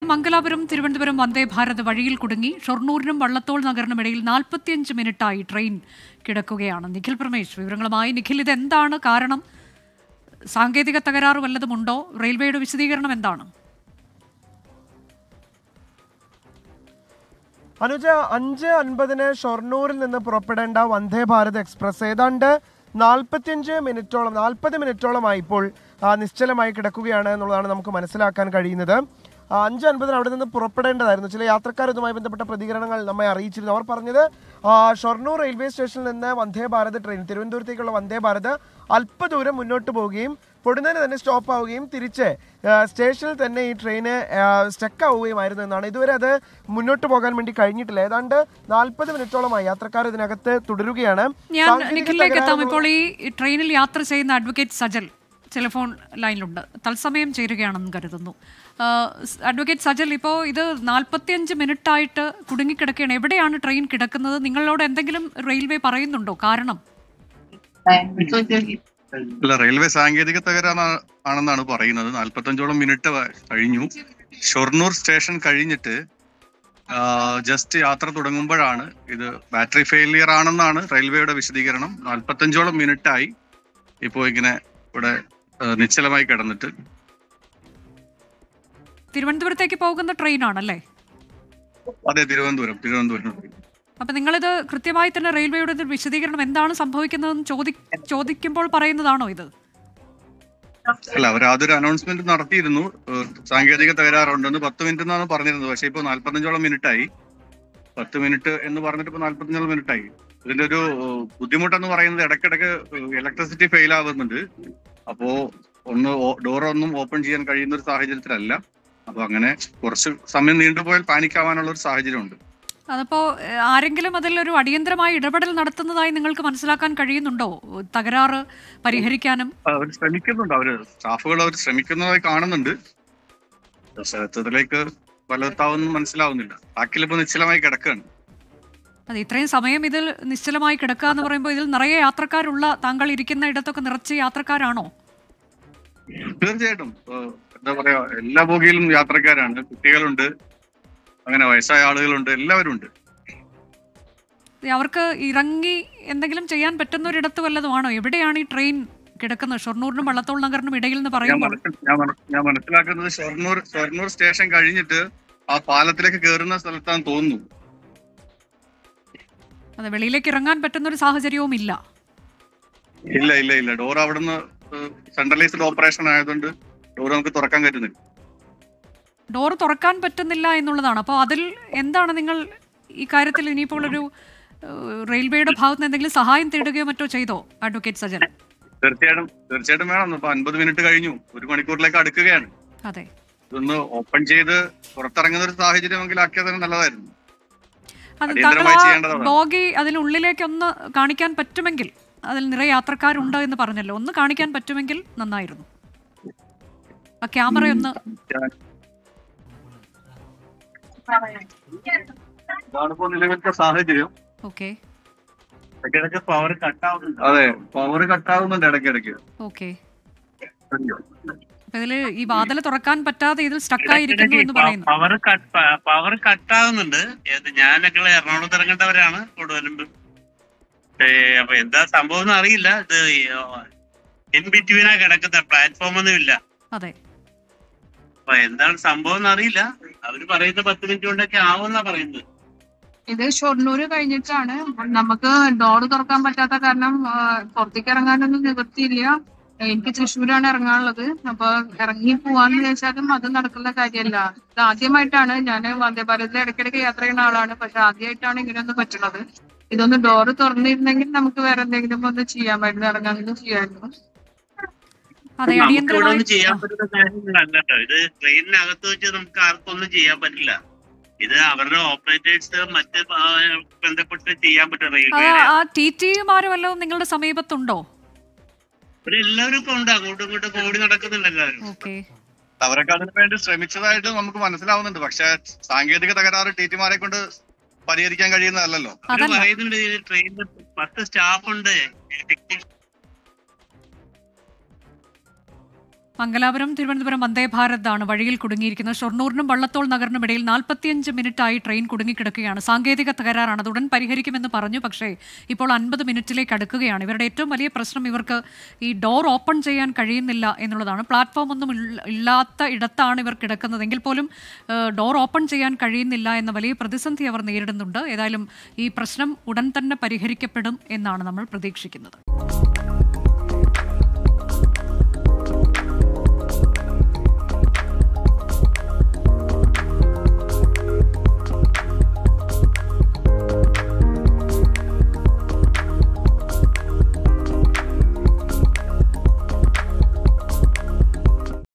മംഗലാപുരം തിരുവനന്തപുരം വന്ദേ ഭാരത് വഴിയിൽ കുടുങ്ങി ഷൊർണൂരിനും വള്ളത്തോൾ നഗറിനും ഇടയിൽ നാൽപ്പത്തിയഞ്ച് മിനിറ്റായി ട്രെയിൻ കിടക്കുകയാണ് നിഖിൽ പ്രമേഷ് വിവരങ്ങളുമായി നിഖിൽ ഇതെന്താണ് കാരണം സാങ്കേതിക തകരാറ് വല്ലതുമുണ്ടോ റെയിൽവേയുടെ വിശദീകരണം എന്താണ് അനുജ അഞ്ച് അൻപതിന് ഷൊർണൂരിൽ നിന്ന് പുറപ്പെടേണ്ട വന്ദേ ഭാരത് എക്സ്പ്രസ് ഏതാണ്ട് നാൽപ്പത്തിയഞ്ച് മിനിറ്റോളം നാൽപ്പത് മിനിറ്റോളമായി ഇപ്പോൾ ആ, നിശ്ചലമായി കിടക്കുകയാണ് എന്നുള്ളതാണ് നമുക്ക് മനസ്സിലാക്കാൻ കഴിയുന്നത് ആ, അഞ്ച് അൻപതിന് അവിടെ നിന്ന് പുറപ്പെടേണ്ടതായിരുന്നു ചില യാത്രക്കാർ ഇതുമായി ബന്ധപ്പെട്ട പ്രതികരണങ്ങൾ നമ്മെ അറിയിച്ചിരുന്നു അവർ പറഞ്ഞത് ആ, ഷൊർണൂർ റെയിൽവേ സ്റ്റേഷനിൽ നിന്ന് വന്ദേ ഭാരത് ട്രെയിൻ തിരുവനന്തപുരത്തേക്കുള്ള വന്ദേ ഭാരത് അല്പദൂരം മുന്നോട്ട് പോവുകയും പൊടുന്നതിന് തന്നെ സ്റ്റോപ്പ് ആവുകയും തിരിച്ച് ആ, സ്റ്റേഷനിൽ തന്നെ ഈ ട്രെയിന് സ്റ്റക്ക് ആവുകയുമായിരുന്നു എന്നാണ് ഇതുവരെ അത് മുന്നോട്ട് പോകാൻ വേണ്ടി കഴിഞ്ഞിട്ടില്ല ഏതാണ്ട് നാൽപ്പത് മിനിറ്റോളമായി യാത്രക്കാർ ഇതിനകത്ത് തുടരുകയാണ് ഞാൻ സാങ്കേതിക നിഖിലിലേക്ക് എത്താം തകരാറ് ഇപ്പോൾ ഈ ട്രെയിനിൽ യാത്ര ചെയ്യുന്ന അഡ്വക്കേറ്റ് സജൽ ടെലിഫോൺ ലൈനിലുണ്ട് തത്സമയം ചേരുകയാണെന്ന് കരുതുന്നു ആ, സ് അഡ്വക്കേറ്റ് സജൽ ഇപ്പോൾ ഇത് നാൽപ്പത്തിയഞ്ച് മിനിറ്റായിട്ട് കുടുങ്ങിക്കിടക്കുകയാണ് എവിടെയാണ് ട്രെയിൻ കിടക്കുന്നത് നിങ്ങളോട് എന്തെങ്കിലും റെയിൽവേ പറയുന്നുണ്ടോ കാരണം അല്ല റെയിൽവേ സാങ്കേതിക തകരാറ് ആണെന്നാണ് പറയുന്നത് നാല്പത്തഞ്ചോളം മിനിറ്റ് വ- കഴിഞ്ഞു ഷൊർണൂർ സ്റ്റേഷൻ കഴിഞ്ഞിട്ട് ജസ്റ്റ് യാത്ര തുടങ്ങുമ്പോഴാണ് ഇത് ബാറ്ററി ഫെയിലിയർ ആണെന്നാണ് റെയിൽവേയുടെ വിശദീകരണം നാല്പത്തഞ്ചോളം മിനിറ്റായി ഇപ്പോൾ ഇങ്ങനെ ഇവിടെ ആ, നിശ്ചലമായി കിടന്നിട്ട് തിരുവനന്തപുരത്തേക്ക് പോകുന്ന ട്രെയിനാണല്ലേ അതെ തിരുവനന്തപുരം തിരുവനന്തപുരം അപ്പൊ നിങ്ങളിത് കൃത്യമായി തന്നെ റെയിൽവേയുടെ ഒരു വിശദീകരണം എന്താണ് സംഭവിക്കുന്നതെന്ന് ചോദി ചോദിക്കുമ്പോൾ പറയുന്നതാണോ ഇത് അല്ല അവർ അതൊരു അനൗൺസ്മെന്റ് നടത്തിയിരുന്നു ഏഹ് സാങ്കേതിക തകരാറുണ്ടെന്ന് പത്ത് മിനിറ്റ് എന്നാണ് പറഞ്ഞിരുന്നത് പക്ഷെ ഇപ്പൊ നാല്പത്തഞ്ചോളം മിനിറ്റ് ആയി പത്ത് മിനിറ്റ് എന്ന് പറഞ്ഞിട്ട് ഇപ്പൊ നാല്പത്തഞ്ചോളം മിനിറ്റ് ആയി ഇതിന്റെ ഒരു ഏഹ് ബുദ്ധിമുട്ടെന്ന് പറയുന്നത് ഇടയ്ക്കിടയ്ക്ക് ഇലക്ട്രിസിറ്റി ഫെയിൽ ആവുന്നുണ്ട് അപ്പോ ഒന്ന് ഡോർ ഒന്നും ഓപ്പൺ ചെയ്യാൻ കഴിയുന്ന ഒരു സാഹചര്യത്തിലല്ല അപ്പൊ അങ്ങനെ കുറച്ച് സമയം നീണ്ടുപോയാൽ പാനിക് ആവാനുള്ള ഒരു സാഹചര്യമുണ്ട് അതപ്പോ ഏഹ്, ആരെങ്കിലും അതിൽ ഒരു അടിയന്തരമായ ഇടപെടൽ നടത്തുന്നതായി നിങ്ങൾക്ക് മനസ്സിലാക്കാൻ കഴിയുന്നുണ്ടോ തകരാറ് പരിഹരിക്കാനും അവർ ശ്രമിക്കുന്നുണ്ട് അവര് സ്റ്റാഫുകൾ അവർ ശ്രമിക്കുന്നതായി കാണുന്നുണ്ട് പക്ഷെ സത്യത്തിലേക്ക് പലർത്താവൊന്നും മനസ്സിലാവുന്നില്ല ബാക്കിലിപ്പോ നിശ്ചലമായി കിടക്കുകയാണ് അതെ ഇത്രയും സമയം ഇതിൽ നിശ്ചലമായി കിടക്കുക എന്ന് പറയുമ്പോൾ ഇതിൽ നിറയെ യാത്രക്കാരുള്ള താങ്കൾ ഇരിക്കുന്ന ഇടത്തൊക്കെ നിറച്ച് യാത്രക്കാരാണോ തീർച്ചയായിട്ടും ഏഹ് എന്താ പറയാ എല്ലാ ബോഗിയിലും യാത്രക്കാരാണ് കുട്ടികളുണ്ട് അങ്ങനെ വയസ്സായ ആളുകളുണ്ട് എല്ലാവരും ഉണ്ട് ഇത് അവർക്ക് ഇറങ്ങി എന്തെങ്കിലും ചെയ്യാൻ പറ്റുന്ന ഒരിടത്ത് വല്ലതുമാണോ എവിടെയാണ് ഈ ട്രെയിൻ കിടക്കുന്നത് ഷൊർണൂരിനും വള്ളത്തോൾ നഗറിനും ഇടയിൽ എന്ന് ഞാൻ പറയുമ്പോൾ മനസ്സിൽ- ഞാൻ മന- ഞാൻ മനസ്സിലാക്കുന്നത് ഷൊർണൂർ ഷൊർണൂർ സ്റ്റേഷൻ കഴിഞ്ഞിട്ട് ആ പാലത്തിലേക്ക് കയറുന്ന സ്ഥലത്താന്ന് തോന്നുന്നു അതെ വെളിയിലേക്ക് ഇറങ്ങാൻ പറ്റുന്ന ഒരു സാഹചര്യവും ഇല്ല ഇല്ല ഇല്ല ഇല്ല ഡോർ അവിടുന്ന് സെൻട്രലൈസ്ഡ് ഓപ്പറേഷൻ ആയതുകൊണ്ട് ഡോർ നമുക്ക് തുറക്കാൻ പറ്റുന്നില്ല ഡോർ തുറക്കാൻ പറ്റുന്നില്ല എന്നുള്ളതാണ് അപ്പോൾ അതിൽ എന്താണ് നിങ്ങൾ ഈ കാര്യത്തിൽ ഇനിയിപ്പോൾ ഒരു ഏഹ്, റെയിൽവേയുടെ ഭാഗത്ത് നിന്ന് എന്തെങ്കിലും സഹായം തേടുകയോ മറ്റോ ചെയ്തോ അഡ്വക്കേറ്റ് സജൻ തീർച്ചയായിട്ടും തീർച്ചയായിട്ടും വേണം ഇപ്പൊ അൻപത് മിനിറ്റ് കഴിഞ്ഞു ഒരു മണിക്കൂറിലേക്ക് അടുക്കുകയാണ് അതെ ഇതൊന്ന് ഓപ്പൺ ചെയ്ത് പുറത്തിറങ്ങുന്ന ഒരു സാഹചര്യമെങ്കിൽ ആക്കിയാൽ തന്നെ നല്ലതായിരുന്നു അത് താങ്കൾ അടിയന്തരമായി ആ ചെയ്യേണ്ടതാണ്. ബോഗി അതിനുള്ളിലേക്ക് ഒന്ന് കാണിക്കാൻ പറ്റുമെങ്കിൽ അതിൽ നിറയെ യാത്രക്കാരുണ്ട് എന്ന് പറഞ്ഞല്ലോ ഒന്ന് കാണിക്കാൻ പറ്റുമെങ്കിൽ നന്നായിരുന്നു ആ ക്യാമറ ഒന്ന് ഇതാണിപ്പോ നിലവിലത്തെ സാഹചര്യം ഓക്കെ ഇടയ്ക്കിടയ്ക്ക് പവർ കട്ടാവുന്നുണ്ട് അതെ പവർ കട്ടാവുന്നുണ്ട് ഇടയ്ക്കിടയ്ക്ക് ഓക്കെ അപ്പൊ ഇതില് ഈ വാതിൽ തുറക്കാൻ പറ്റാതെ ഇതിൽ സ്റ്റക്കായിരിക്കുന്നു എന്ന് പറയുന്നു പവർ കട്ട് പവർ കട്ടാകുന്നുണ്ട് ഏത് ഞാനൊക്കെ എറണാകുളത്ത് ഇറങ്ങേണ്ടവരാണ് കൂടുതലും ഏ, അപ്പൊ എന്താ സംഭവം എന്ന് അറിയില്ല ഇത് ഇൻ ബിറ്റ്വീനാ കിടക്കുന്ന പ്ലാറ്റ്ഫോം ഒന്നും ഇല്ല അതെ അപ്പൊ എന്താണ് സംഭവം എന്ന് അറിയില്ല അവര് പറയുന്ന പത്ത് മിനിറ്റ് കൊണ്ടൊക്കെ ആവുമെന്നാ പറയുന്നത് ഇത് ഷൊർണൂര് കഴിഞ്ഞിട്ടാണ് നമുക്ക് ഡോറ് തുറക്കാൻ പറ്റാത്ത കാരണം ആ, പുറത്തേക്ക് ഇറങ്ങാനൊന്നും നിവൃത്തിയില്ല എനിക്ക് തൃശ്ശൂരാണ് ഇറങ്ങാനുള്ളത് അപ്പൊ ഇറങ്ങി പോവാന്ന് വിചാരിച്ചാലും അത് നടക്കുന്ന കാര്യമല്ല ഇത് ആദ്യമായിട്ടാണ് ഞാൻ വന്ദേ ഭാരതിൽ ഇടയ്ക്കിടയ്ക്ക് യാത്ര ചെയ്യുന്ന ആളാണ് പക്ഷെ ആദ്യമായിട്ടാണ് ഇങ്ങനെയൊന്ന് പറ്റുന്നത് ഇതൊന്ന് ഡോറ് തുറന്നിരുന്നെങ്കിൽ നമുക്ക് വേറെ എന്തെങ്കിലും ഒന്ന് ചെയ്യാമായിരുന്നു ഇറങ്ങാമെങ്കിലും ചെയ്യാമായിരുന്നു അതെ നമുക്ക് ഇവിടെ അടിയന്തരമായി ഒന്നും ചെയ്യാൻ പറ്റുന്ന കാര്യങ്ങളല്ല കേട്ടോ ഇത് ട്രെയിനിനകത്ത് വെച്ച് നമുക്ക് ആർക്കും ഒന്നും ചെയ്യാൻ പറ്റില്ല ഇത് അവരുടെ ഓപ്പറേറ്റേഴ്സ് മറ്റ് ആ, ബന്ധപ്പെട്ട് ചെയ്യാൻ പറ്റും ആ, റെയിൽവേ ആ ടി ടിമാരും വല്ലതും നിങ്ങളുടെ സമീപത്തുണ്ടോ എല്ലാവരും ഇപ്പൊ ഉണ്ട് അങ്ങോട്ടും ഇങ്ങോട്ടും ഓടി നടക്കുന്നുണ്ട് എല്ലാവരും ഓക്കെ അവരൊക്കെ അതിനു വേണ്ടി ശ്രമിച്ചതായിട്ട് നമുക്ക് മനസ്സിലാവുന്നുണ്ട് പക്ഷെ സാങ്കേതിക തകരാറ് ടീറ്റിമാരെ കൊണ്ട് പരിഹരിക്കാൻ കഴിയുന്നതല്ലല്ലോ അവര് അതല്ല പറയുന്നുണ്ട് ഈ ട്രെയിനിൽ പത്ത് സ്റ്റാഫ് ഉണ്ട് മംഗലാപുരം തിരുവനന്തപുരം വന്ദേ ഭാരത് ആണ് വഴിയിൽ കുടുങ്ങിയിരിക്കുന്നത് ഷൊർണൂരിനും വള്ളത്തോൾ നഗറിനും ഇടയിൽ നാൽപ്പത്തിയഞ്ച് മിനിറ്റായി ട്രെയിൻ കുടുങ്ങിക്കിടക്കുകയാണ് സാങ്കേതിക തകരാറാണ് അത് ഉടൻ പരിഹരിക്കുമെന്ന് പറഞ്ഞു പക്ഷേ ഇപ്പോൾ അൻപത് മിനിറ്റിലേക്ക് അടുക്കുകയാണ് ഇവരുടെ ഏറ്റവും വലിയ പ്രശ്നം ഇവർക്ക് ഈ ഡോർ ഓപ്പൺ ചെയ്യാൻ കഴിയുന്നില്ല എന്നുള്ളതാണ് പ്ലാറ്റ്ഫോം ഒന്നും ഇല്ല- ഇല്ലാത്ത ഇടത്താണ് ഇവർ കിടക്കുന്നതെങ്കിൽ പോലും ഏഹ്, ഡോർ ഓപ്പൺ ചെയ്യാൻ കഴിയുന്നില്ല എന്ന വലിയ പ്രതിസന്ധി അവർ നേരിടുന്നുണ്ട് ഏതായാലും ഈ പ്രശ്നം ഉടൻ തന്നെ പരിഹരിക്കപ്പെടും എന്നാണ് നമ്മൾ പ്രതീക്ഷിക്കുന്നത്